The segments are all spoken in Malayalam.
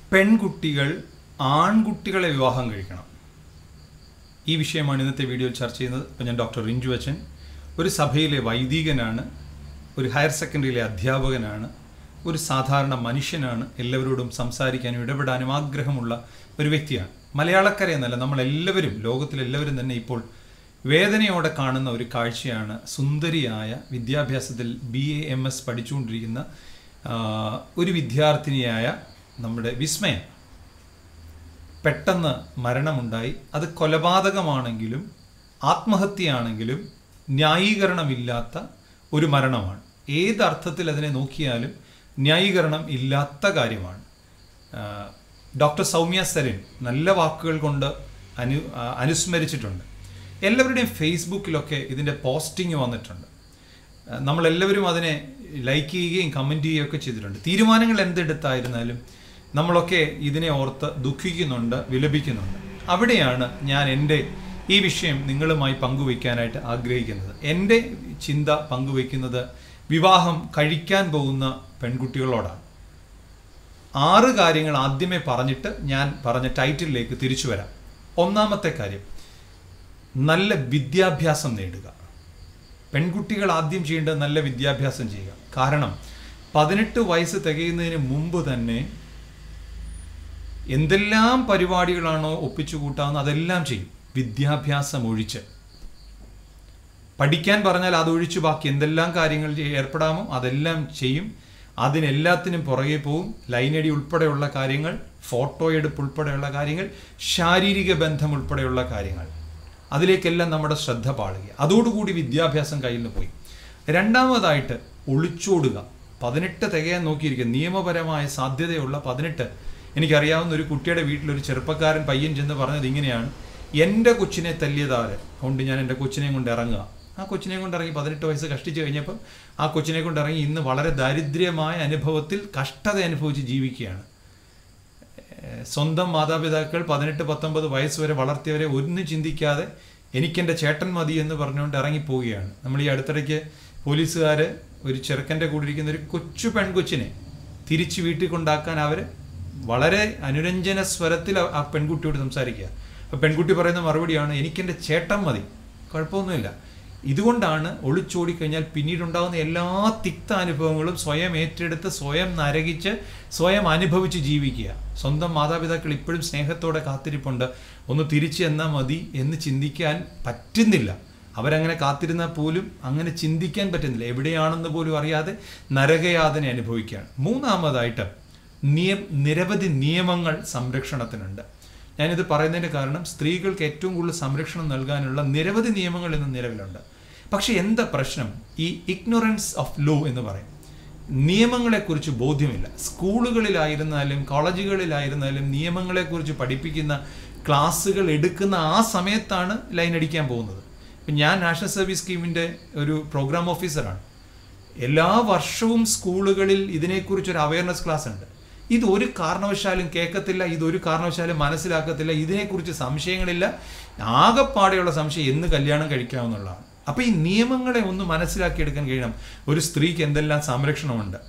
പെൺകുട്ടികൾ ആൺകുട്ടികളെ വിവാഹം കഴിക്കണം ഈ വിഷയമാണ് ഇന്നത്തെ വീഡിയോയിൽ ചർച്ച ചെയ്യുന്നത് അപ്പോൾ ഞാൻ ഡോക്ടർ റിഞ്ചു അച്ചൻ ഒരു സഭയിലെ വൈദികനാണ് ഒരു ഹയർ സെക്കൻഡറിയിലെ അധ്യാപകനാണ് ഒരു സാധാരണ മനുഷ്യനാണ് എല്ലാവരോടും സംസാരിക്കാനും ഇടപെടാനും ആഗ്രഹമുള്ള ഒരു വ്യക്തിയാണ് മലയാളക്കര എന്നല്ല നമ്മളെല്ലാവരും ലോകത്തിലെല്ലാവരും തന്നെ ഇപ്പോൾ വേദനയോടെ കാണുന്ന ഒരു കാഴ്ചയാണ് സുന്ദരിയായ വിദ്യാഭ്യാസത്തിൽ ബി എ എം എസ് പഠിച്ചുകൊണ്ടിരിക്കുന്ന ആ, ഒരു വിദ്യാർത്ഥിനിയായ നമ്മുടെ വിസ്മയം പെട്ടെന്ന് മരണമുണ്ടായി അത് കൊലപാതകമാണെങ്കിലും ആത്മഹത്യയാണെങ്കിലും ന്യായീകരണമില്ലാത്ത ഒരു മരണമാണ് ഏത് അർത്ഥത്തിൽ അതിനെ നോക്കിയാലും ന്യായീകരണം ഇല്ലാത്ത കാര്യമാണ് ആ, ഡോക്ടർ സൗമ്യ സരിൻ നല്ല വാക്കുകൾ കൊണ്ട് അനു ആ, അനുസ്മരിച്ചിട്ടുണ്ട് എല്ലാവരുടെയും ഫേസ്ബുക്കിലൊക്കെ ഇതിൻ്റെ പോസ്റ്റിംഗ് വന്നിട്ടുണ്ട് ആ, നമ്മളെല്ലാവരും അതിനെ ലൈക്ക് ചെയ്യുകയും കമൻറ്റ് ചെയ്യുകയും ഒക്കെ ചെയ്തിട്ടുണ്ട് തീരുമാനങ്ങൾ എന്തെടുത്തായിരുന്നാലും നമ്മളൊക്കെ ഇതിനെ ഓർത്ത് ദുഃഖിക്കുന്നുണ്ട് വിലപിക്കുന്നുണ്ട് അവിടെയാണ് ഞാൻ എൻ്റെ ഈ വിഷയം നിങ്ങളുമായി പങ്കുവയ്ക്കാനായിട്ട് ആഗ്രഹിക്കുന്നത് എൻ്റെ ചിന്ത പങ്കുവയ്ക്കുന്നത് വിവാഹം കഴിക്കാൻ പോകുന്ന പെൺകുട്ടികളോടാണ് ആറ് കാര്യങ്ങൾ ആദ്യമേ പറഞ്ഞിട്ട് ഞാൻ പറഞ്ഞ ടൈറ്റിലേക്ക് തിരിച്ചു വരാം ഒന്നാമത്തെ കാര്യം നല്ല വിദ്യാഭ്യാസം നേടുക പെൺകുട്ടികൾ ആദ്യം ചെയ്യേണ്ടത് നല്ല വിദ്യാഭ്യാസം ചെയ്യുക കാരണം പതിനെട്ട് വയസ്സ് തികയുന്നതിന് മുമ്പ് തന്നെ എന്തെല്ലാം പരിപാടികളാണോ ഒപ്പിച്ചു കൂട്ടാവുന്ന അതെല്ലാം ചെയ്യും വിദ്യാഭ്യാസം ഒഴിച്ച് പഠിക്കാൻ പറഞ്ഞാൽ അതൊഴിച്ച് ബാക്കി എന്തെല്ലാം കാര്യങ്ങൾ ചെയ്യ- ഏർപ്പെടാമോ അതെല്ലാം ചെയ്യും അതിനെല്ലാത്തിനും പുറകെ പോവും ലൈനടി ഉൾപ്പെടെയുള്ള കാര്യങ്ങൾ ഫോട്ടോ എടുപ്പ് ഉൾപ്പെടെയുള്ള കാര്യങ്ങൾ ശാരീരിക ബന്ധം ഉൾപ്പെടെയുള്ള കാര്യങ്ങൾ അതിലേക്കെല്ലാം നമ്മുടെ ശ്രദ്ധ പാളുക അതോടുകൂടി വിദ്യാഭ്യാസം കയ്യിൽ നിന്ന് പോയി രണ്ടാമതായിട്ട് ഒളിച്ചോടുക പതിനെട്ട് തികയാൻ നോക്കിയിരിക്കുക നിയമപരമായ സാധ്യതയുള്ള പതിനെട്ട് എനിക്കറിയാവുന്ന ഒരു കുട്ടിയുടെ വീട്ടിൽ ഒരു ചെറുപ്പക്കാരൻ പയ്യൻ ചെന്ന് പറഞ്ഞത് ഇങ്ങനെയാണ് എൻ്റെ കൊച്ചിനെ തല്ലിയതാര് കൊണ്ട് ഞാൻ എൻ്റെ കൊച്ചിനെയും കൊണ്ട് ഇറങ്ങുക ആ കൊച്ചിനെയും കൊണ്ട് ഇറങ്ങി പതിനെട്ട് വയസ്സ് കഷ്ടിച്ച് കഴിഞ്ഞപ്പോൾ ആ കൊച്ചിനെ കൊണ്ട് ഇറങ്ങി ഇന്ന് വളരെ ദാരിദ്ര്യമായ അനുഭവത്തിൽ കഷ്ടത അനുഭവിച്ച് ജീവിക്കുകയാണ് ഏഹ് സ്വന്തം മാതാപിതാക്കൾ പതിനെട്ട് പത്തൊമ്പത് വയസ്സ് വരെ വളർത്തിയവരെ ഒന്നും ചിന്തിക്കാതെ എനിക്കെൻ്റെ ചേട്ടൻ മതി എന്ന് പറഞ്ഞുകൊണ്ട് ഇറങ്ങിപ്പോവുകയാണ് നമ്മൾ ഈ അടുത്തിടയ്ക്ക് പോലീസുകാർ ഒരു ചെറുക്കൻ്റെ കൂടെ ഇരിക്കുന്ന ഒരു കൊച്ചു പെൺകൊച്ചിനെ തിരിച്ച് വീട്ടിൽ കൊണ്ടാക്കാൻ അവർ വളരെ അനുരഞ്ജന സ്വരത്തിൽ ആ- ആ പെൺകുട്ടിയോട് സംസാരിക്കുക അപ്പോൾ പെൺകുട്ടി പറയുന്ന മറുപടിയാണ് എനിക്കെൻ്റെ ചേട്ടൻ മതി കുഴപ്പമൊന്നുമില്ല ഇതുകൊണ്ടാണ് ഒളിച്ചോടിക്കഴിഞ്ഞാൽ പിന്നീടുണ്ടാകുന്ന എല്ലാ തിക്ത അനുഭവങ്ങളും സ്വയം ഏറ്റെടുത്ത് സ്വയം നരകിച്ച് സ്വയം അനുഭവിച്ച് ജീവിക്കുക സ്വന്തം മാതാപിതാക്കൾ ഇപ്പോഴും സ്നേഹത്തോടെ കാത്തിരിപ്പുണ്ട് ഒന്ന് തിരിച്ചു എന്നാൽ മതി എന്ന് ചിന്തിക്കാൻ പറ്റുന്നില്ല അവരങ്ങനെ കാത്തിരുന്നാൽ പോലും അങ്ങനെ ചിന്തിക്കാൻ പറ്റുന്നില്ല എവിടെയാണെന്ന് പോലും അറിയാതെ നരകയാതന അനുഭവിക്കുകയാണ് മൂന്നാമതായിട്ട് നിയ നിരവധി നിയമങ്ങൾ സംരക്ഷണത്തിനുണ്ട് ഞാനിത് പറയുന്നതിൻ്റെ കാരണം സ്ത്രീകൾക്ക് ഏറ്റവും കൂടുതൽ സംരക്ഷണം നൽകാനുള്ള നിരവധി നിയമങ്ങൾ ഇന്ന് നിലവിലുണ്ട് പക്ഷെ എന്താ പ്രശ്നം ഈ ഇഗ്നോറൻസ് ഓഫ് ലോ എന്ന് പറയും നിയമങ്ങളെക്കുറിച്ച് ബോധ്യമില്ല സ്കൂളുകളിലായിരുന്നാലും കോളേജുകളിലായിരുന്നാലും നിയമങ്ങളെക്കുറിച്ച് പഠിപ്പിക്കുന്ന ക്ലാസ്സുകൾ എടുക്കുന്ന ആ സമയത്താണ് ലൈൻ അടിക്കാൻ പോകുന്നത് ഇപ്പം ഞാൻ നാഷണൽ സർവീസ് സ്കീമിൻ്റെ ഒരു പ്രോഗ്രാം ഓഫീസറാണ് എല്ലാ വർഷവും സ്കൂളുകളിൽ ഇതിനെക്കുറിച്ചൊരു അവയർനെസ് ക്ലാസ് ഉണ്ട് ഇത് ഒരു കാരണവശാലും കേൾക്കത്തില്ല ഇതൊരു കാരണവശാലും മനസ്സിലാക്കത്തില്ല ഇതിനെക്കുറിച്ച് സംശയങ്ങളില്ല ആകെപ്പാടെയുള്ള സംശയം എന്ന് കല്യാണം കഴിക്കാവുന്നതാണ് അപ്പോൾ ഈ നിയമങ്ങളെ ഒന്ന് മനസ്സിലാക്കിയെടുക്കാൻ കഴിയണം ഒരു സ്ത്രീക്ക് എന്തെല്ലാം സംരക്ഷണമുണ്ട്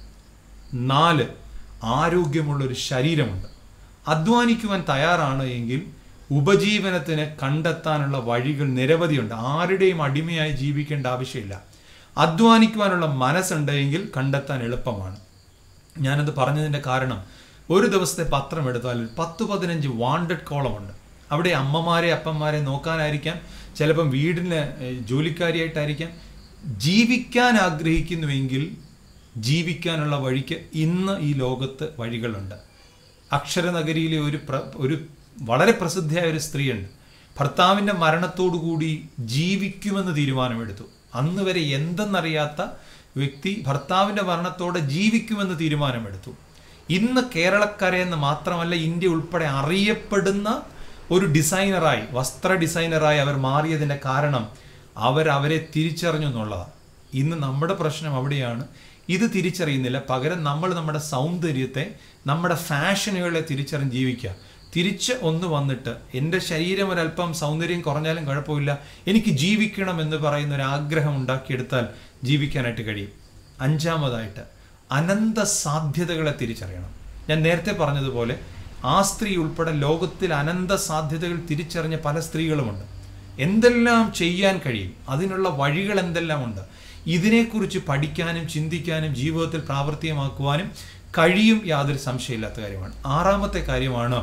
നാല് ആരോഗ്യമുള്ള ഒരു ശരീരമുണ്ട് അധ്വാനിക്കുവാൻ തയ്യാറാണ് എങ്കിൽ ഉപജീവനത്തിന് കണ്ടെത്താനുള്ള വഴികൾ നിരവധിയുണ്ട് ആരുടെയും അടിമയായി ജീവിക്കേണ്ട ആവശ്യമില്ല അധ്വാനിക്കുവാനുള്ള മനസ്സുണ്ടെങ്കിൽ കണ്ടെത്താൻ എളുപ്പമാണ് ഞാനത് പറഞ്ഞതിൻ്റെ കാരണം ഒരു ദിവസത്തെ പത്രം എടുത്താൽ ഒരു പത്ത് പതിനഞ്ച് വാണ്ടഡ് കോളമുണ്ട് അവിടെ അമ്മമാരെ അപ്പന്മാരെ നോക്കാനായിരിക്കാം ചിലപ്പം വീടിന് ഏഹ്, ജോലിക്കാരിയായിട്ടായിരിക്കാം ജീവിക്കാൻ ആഗ്രഹിക്കുന്നുവെങ്കിൽ ജീവിക്കാനുള്ള വഴിക്ക് ഇന്ന് ഈ ലോകത്ത് വഴികളുണ്ട് അക്ഷരനഗരിയിലെ ഒരു പ്ര ഒരു വളരെ പ്രസിദ്ധിയായ ഒരു സ്ത്രീയുണ്ട് ഭർത്താവിൻ്റെ മരണത്തോടുകൂടി ജീവിക്കുമെന്ന് തീരുമാനമെടുത്തു അന്ന് വരെ എന്തെന്നറിയാത്ത വ്യക്തി ഭർത്താവിൻ്റെ മരണത്തോടെ ജീവിക്കുമെന്ന് തീരുമാനമെടുത്തു ഇന്ന് കേരളക്കരയെന്ന് മാത്രമല്ല ഇന്ത്യ ഉൾപ്പെടെ അറിയപ്പെടുന്ന ഒരു ഡിസൈനറായി വസ്ത്ര ഡിസൈനറായി അവർ മാറിയതിൻ്റെ കാരണം അവർ അവരെ തിരിച്ചറിഞ്ഞു എന്നുള്ളതാണ് ഇന്ന് നമ്മുടെ പ്രശ്നം അവിടെയാണ് ഇത് തിരിച്ചറിയുന്നില്ല പകരം നമ്മൾ നമ്മുടെ സൗന്ദര്യത്തെ നമ്മുടെ ഫാഷനുകളെ തിരിച്ചറിഞ്ഞ് ജീവിക്കുക തിരിച്ച് ഒന്ന് വന്നിട്ട് എൻ്റെ ശരീരം ഒരല്പം സൗന്ദര്യം കുറഞ്ഞാലും കുഴപ്പമില്ല എനിക്ക് ജീവിക്കണം എന്ന് പറയുന്ന ഒരു ആഗ്രഹം ഉണ്ടാക്കിയെടുത്താൽ ജീവിക്കാനായിട്ട് കഴിയും അഞ്ചാമതായിട്ട് അനന്ത സാധ്യതകളെ തിരിച്ചറിയണം ഞാൻ നേരത്തെ പറഞ്ഞതുപോലെ ആ സ്ത്രീ ഉൾപ്പെടെ ലോകത്തിൽ അനന്ത സാധ്യതകൾ തിരിച്ചറിഞ്ഞ പല സ്ത്രീകളുമുണ്ട് എന്തെല്ലാം ചെയ്യാൻ കഴിയും അതിനുള്ള വഴികൾ എന്തെല്ലാം ഉണ്ട് ഇതിനെക്കുറിച്ച് പഠിക്കാനും ചിന്തിക്കാനും ജീവിതത്തിൽ പ്രാവർത്തികമാക്കുവാനും കഴിയും യാതൊരു സംശയമില്ലാത്ത കാര്യമാണ് ആറാമത്തെ കാര്യമാണ്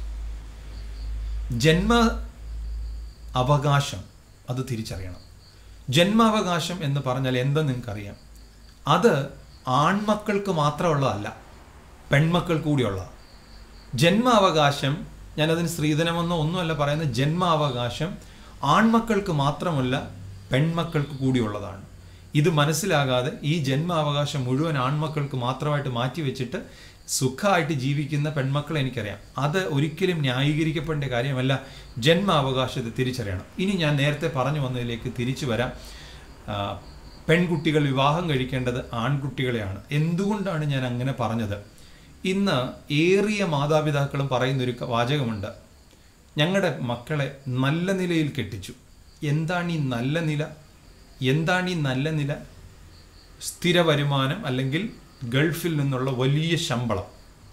ജന്മ അവകാശം അത് തിരിച്ചറിയണം ജന്മാവകാശം എന്ന് പറഞ്ഞാൽ എന്തെന്ന് നിങ്ങൾക്കറിയാം അത് ആൺമക്കൾക്ക് മാത്രമുള്ളതല്ല പെൺമക്കൾ കൂടിയുള്ളതാണ് ജന്മാവകാശം ഞാനതിന് സ്ത്രീധനമെന്നോ ഒന്നുമല്ല പറയുന്നത് ജന്മാവകാശം ആൺമക്കൾക്ക് മാത്രമല്ല പെൺമക്കൾക്ക് കൂടിയുള്ളതാണ് ഇത് മനസ്സിലാകാതെ ഈ ജന്മാവകാശം മുഴുവൻ ആൺമക്കൾക്ക് മാത്രമായിട്ട് മാറ്റിവെച്ചിട്ട് സുഖമായിട്ട് ജീവിക്കുന്ന പെൺമക്കളെ എനിക്കറിയാം അത് ഒരിക്കലും ന്യായീകരിക്കപ്പെടേണ്ട കാര്യമല്ല ജന്മാവകാശത്തെ തിരിച്ചറിയണം ഇനി ഞാൻ നേരത്തെ പറഞ്ഞു വന്നതിലേക്ക് തിരിച്ചു വരാം ആ, പെൺകുട്ടികൾ വിവാഹം കഴിക്കേണ്ടത് ആൺകുട്ടികളെയാണ് എന്തുകൊണ്ടാണ് ഞാൻ അങ്ങനെ പറഞ്ഞത് ഇന്ന് ഏറിയ മാതാപിതാക്കളും പറയുന്നൊരു ക- വാചകമുണ്ട് ഞങ്ങളുടെ മക്കളെ നല്ല നിലയിൽ കെട്ടിച്ചു എന്താണ് ഈ നല്ല നില എന്താണ് ഈ നല്ല നില സ്ഥിര വരുമാനം അല്ലെങ്കിൽ ഗൾഫിൽ നിന്നുള്ള വലിയ ശമ്പളം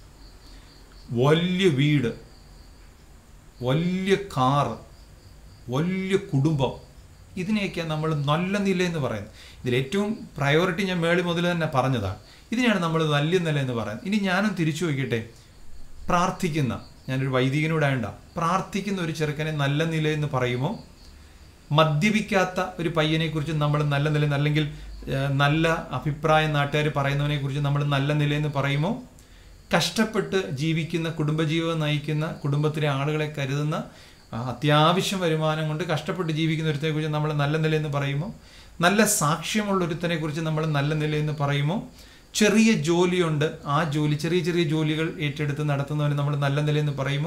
വലിയ വീട് വലിയ കാറ് വലിയ കുടുംബം ഇതിനെയൊക്കെയാണ് നമ്മൾ നല്ല നില എന്ന് പറയുന്നത് ഇതിൽ ഏറ്റവും പ്രയോറിറ്റി ഞാൻ മേളി മുതൽ തന്നെ പറഞ്ഞതാണ് ഇതിനെയാണ് നമ്മൾ നല്ല നില എന്ന് പറയുന്നത് ഇനി ഞാനും തിരിച്ചു നോക്കിയിട്ടെ പ്രാർത്ഥിക്കുന്ന ഞാനൊരു വൈദികനോടായണ്ട പ്രാർത്ഥിക്കുന്ന ഒരു ചെറുക്കനെ നല്ല നില എന്ന് പറയുമോ മദ്യപിക്കാത്ത ഒരു പയ്യനെ കുറിച്ച് നമ്മൾ നല്ല നില അല്ലെങ്കിൽ ഏഹ്, നല്ല അഭിപ്രായം നാട്ടുകാർ പറയുന്നവനെ കുറിച്ച് നമ്മൾ നല്ല നിലയെന്ന് പറയുമോ കഷ്ടപ്പെട്ട് ജീവിക്കുന്ന കുടുംബജീവിതം നയിക്കുന്ന കുടുംബത്തിലെ ആളുകളെ കരുതുന്ന ആ, അത്യാവശ്യം വരുമാനം കൊണ്ട് കഷ്ടപ്പെട്ട് ജീവിക്കുന്ന ഒരുത്തനെ കുറിച്ച് നമ്മൾ നല്ല നിലയെന്ന് പറയുമോ നല്ല സാക്ഷ്യമുള്ള ഒരുത്തനെ കുറിച്ച് നമ്മൾ നല്ല നിലയെന്ന് പറയുമോ ചെറിയ ജോലിയുണ്ട് ആ ജോലി ചെറിയ ചെറിയ ജോലികൾ ഏറ്റെടുത്ത് നടത്തുന്നവന് നമ്മൾ നല്ല നിലയെന്ന് പറയുമോ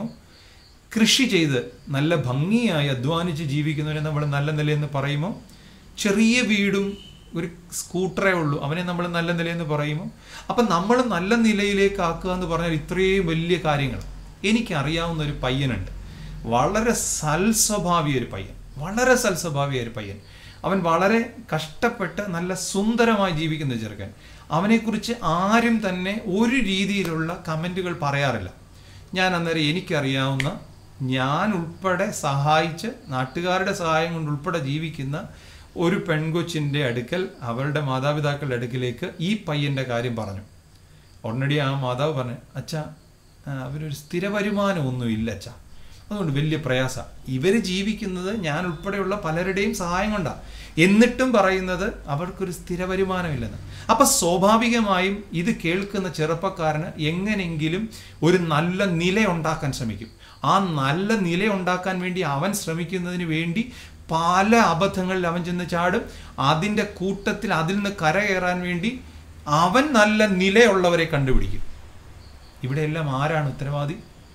കൃഷി ചെയ്ത് നല്ല ഭംഗിയായി അധ്വാനിച്ച് ജീവിക്കുന്നവനെ നമ്മൾ നല്ല നിലയെന്ന് പറയുമോ ചെറിയ വീടും ഒരു സ്കൂട്ടറേ ഉള്ളൂ അവനെ നമ്മൾ നല്ല നിലയെന്ന് പറയുമോ അപ്പം നമ്മൾ നല്ല നിലയിലേക്ക് ആക്കുക എന്ന് പറഞ്ഞാൽ ഇത്രയും വലിയ കാര്യങ്ങൾ എനിക്കറിയാവുന്ന ഒരു പയ്യനുണ്ട് വളരെ സൽസ്വഭാവി ഒരു പയ്യൻ വളരെ സൽസ്വഭാവിയായ ഒരു പയ്യൻ അവൻ വളരെ കഷ്ടപ്പെട്ട് നല്ല സുന്ദരമായി ജീവിക്കുന്ന ഒരു ചെറുക്കൻ അവനെക്കുറിച്ച് ആരും തന്നെ ഒരു രീതിയിലുള്ള കമൻറ്റുകൾ പറയാറില്ല ഞാൻ അന്നേരം എനിക്കറിയാവുന്ന ഞാൻ ഉൾപ്പെടെ സഹായിച്ച് നാട്ടുകാരുടെ സഹായം കൊണ്ട് ഉൾപ്പെടെ ജീവിക്കുന്ന ഒരു പെൺകൊച്ചിൻ്റെ അടുക്കൽ അവളുടെ മാതാപിതാക്കളുടെ അടുക്കിലേക്ക് ഈ പയ്യൻ്റെ കാര്യം പറഞ്ഞു ഉടനടി ആ മാതാവ് പറഞ്ഞു അച്ഛാ ആ, അവരൊരു സ്ഥിര വരുമാനമൊന്നും ഇല്ല അച്ഛാ അതുകൊണ്ട് വലിയ പ്രയാസ ഇവർ ജീവിക്കുന്നത് ഞാൻ ഉൾപ്പെടെയുള്ള പലരുടെയും സഹായം കൊണ്ടാണ് എന്നിട്ടും പറയുന്നത് അവർക്കൊരു സ്ഥിര വരുമാനമില്ലെന്ന് അപ്പൊ സ്വാഭാവികമായും ഇത് കേൾക്കുന്ന ചെറുപ്പക്കാരന് എങ്ങനെങ്കിലും ഒരു നല്ല നില ഉണ്ടാക്കാൻ ശ്രമിക്കും ആ നല്ല നില ഉണ്ടാക്കാൻ വേണ്ടി അവൻ ശ്രമിക്കുന്നതിന് വേണ്ടി പല അബദ്ധങ്ങളിൽ അവൻ ചെന്ന് ചാടും അതിൻ്റെ കൂട്ടത്തിൽ അതിൽ നിന്ന് കരകയറാൻ വേണ്ടി അവൻ നല്ല നിലയുള്ളവരെ കണ്ടുപിടിക്കും ഇവിടെയെല്ലാം ആരാണ് ഉത്തരവാദി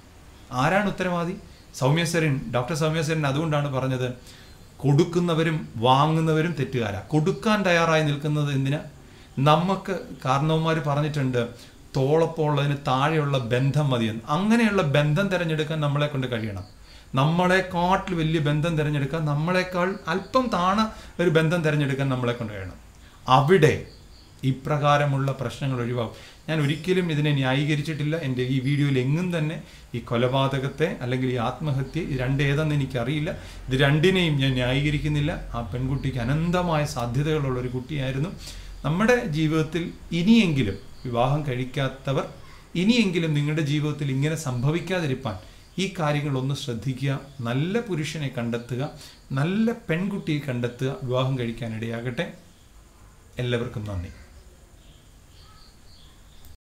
ആരാണ് ഉത്തരവാദി സൗമ്യസരൻ ഡോക്ടർ സൗമ്യസരൻ അതുകൊണ്ടാണ് പറഞ്ഞത് കൊടുക്കുന്നവരും വാങ്ങുന്നവരും തെറ്റുകാരാ കൊടുക്കാൻ തയ്യാറായി നിൽക്കുന്നത് എന്തിനാ നമുക്ക് കാരണവന്മാർ പറഞ്ഞിട്ടുണ്ട് തോളപ്പമുള്ളതിന് താഴെയുള്ള ബന്ധം മതിയെന്ന് അങ്ങനെയുള്ള ബന്ധം തിരഞ്ഞെടുക്കാൻ നമ്മളെ കൊണ്ട് കഴിയണം നമ്മളെക്കാട്ടിൽ വലിയ ബന്ധം തിരഞ്ഞെടുക്കാൻ നമ്മളെക്കാൾ അല്പം താണ ഒരു ബന്ധം തിരഞ്ഞെടുക്കാൻ നമ്മളെ കൊണ്ട് കഴിയണം അവിടെ ഇപ്രകാരമുള്ള പ്രശ്നങ്ങൾ ഒഴിവാകും ഞാൻ ഒരിക്കലും ഇതിനെ ന്യായീകരിച്ചിട്ടില്ല എൻ്റെ ഈ വീഡിയോയിൽ എങ്ങും തന്നെ ഈ കൊലപാതകത്തെ അല്ലെങ്കിൽ ഈ ആത്മഹത്യ ഇത് രണ്ടേതെന്ന് എനിക്കറിയില്ല ഇത് രണ്ടിനെയും ഞാൻ ന്യായീകരിക്കുന്നില്ല ആ പെൺകുട്ടിക്ക് അനന്തമായ സാധ്യതകളുള്ള ഒരു കുട്ടിയായിരുന്നു നമ്മുടെ ജീവിതത്തിൽ ഇനിയെങ്കിലും വിവാഹം കഴിക്കാത്തവർ ഇനിയെങ്കിലും നിങ്ങളുടെ ജീവിതത്തിൽ ഇങ്ങനെ സംഭവിക്കാതിരിക്കാൻ ഈ കാര്യങ്ങൾ ഒന്ന് ശ്രദ്ധിക്കുക നല്ല പുരുഷനെ കണ്ടെത്തുക നല്ല പെൺകുട്ടിയെ കണ്ടെത്തുക വിവാഹം കഴിക്കാനിടയാകട്ടെ എല്ലാവർക്കും നന്ദി